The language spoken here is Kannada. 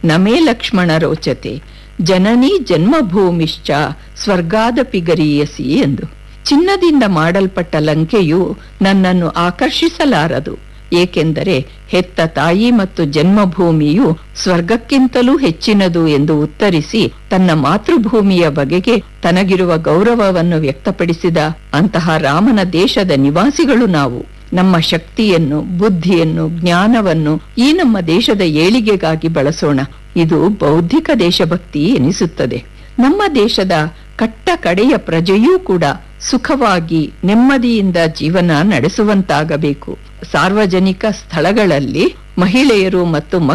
ನಮೇ ಲಕ್ಷ್ಮಣ ರೋಚತೆ ಜನನಿ ಜನ್ಮಭೂಮಿಶ್ಚ ಸ್ವರ್ಗಾದಪಿ ಗರೀಯಸಿ ಎಂದು ಚಿನ್ನದಿಂದ ಮಾಡಲ್ಪಟ್ಟ ಲಂಕೆಯು ನನ್ನನ್ನು ಆಕರ್ಷಿಸಲಾರದು ಏಕೆಂದರೆ ಹೆತ್ತ ತಾಯಿ ಮತ್ತು ಜನ್ಮಭೂಮಿಯು ಸ್ವರ್ಗಕ್ಕಿಂತಲೂ ಹೆಚ್ಚಿನದು ಎಂದು ಉತ್ತರಿಸಿ ತನ್ನ ಮಾತೃಭೂಮಿಯ ಬಗೆಗೆ ತನಗಿರುವ ಗೌರವವನ್ನು ವ್ಯಕ್ತಪಡಿಸಿದ ಅಂತಹ ರಾಮನ ದೇಶದ ನಿವಾಸಿಗಳು ನಾವು ನಮ್ಮ ಶಕ್ತಿಯನ್ನು ಬುದ್ಧಿಯನ್ನು ಜ್ಞಾನವನ್ನು ಈ ನಮ್ಮ ದೇಶದ ಏಳಿಗೆಗಾಗಿ ಬಳಸೋಣ ಇದು ಬೌದ್ಧಿಕ ದೇಶಭಕ್ತಿ ಎನಿಸುತ್ತದೆ ನಮ್ಮ ದೇಶದ ಕಟ್ಟ ಕಡೆಯ ಪ್ರಜೆಯೂ ಕೂಡ ಸುಖವಾಗಿ ನೆಮ್ಮದಿಯಿಂದ ಜೀವನ ನಡೆಸುವಂತಾಗಬೇಕು ಸಾರ್ವಜನಿಕ ಸ್ಥಳಗಳಲ್ಲಿ ಮಹಿಳೆಯರು ಮತ್ತು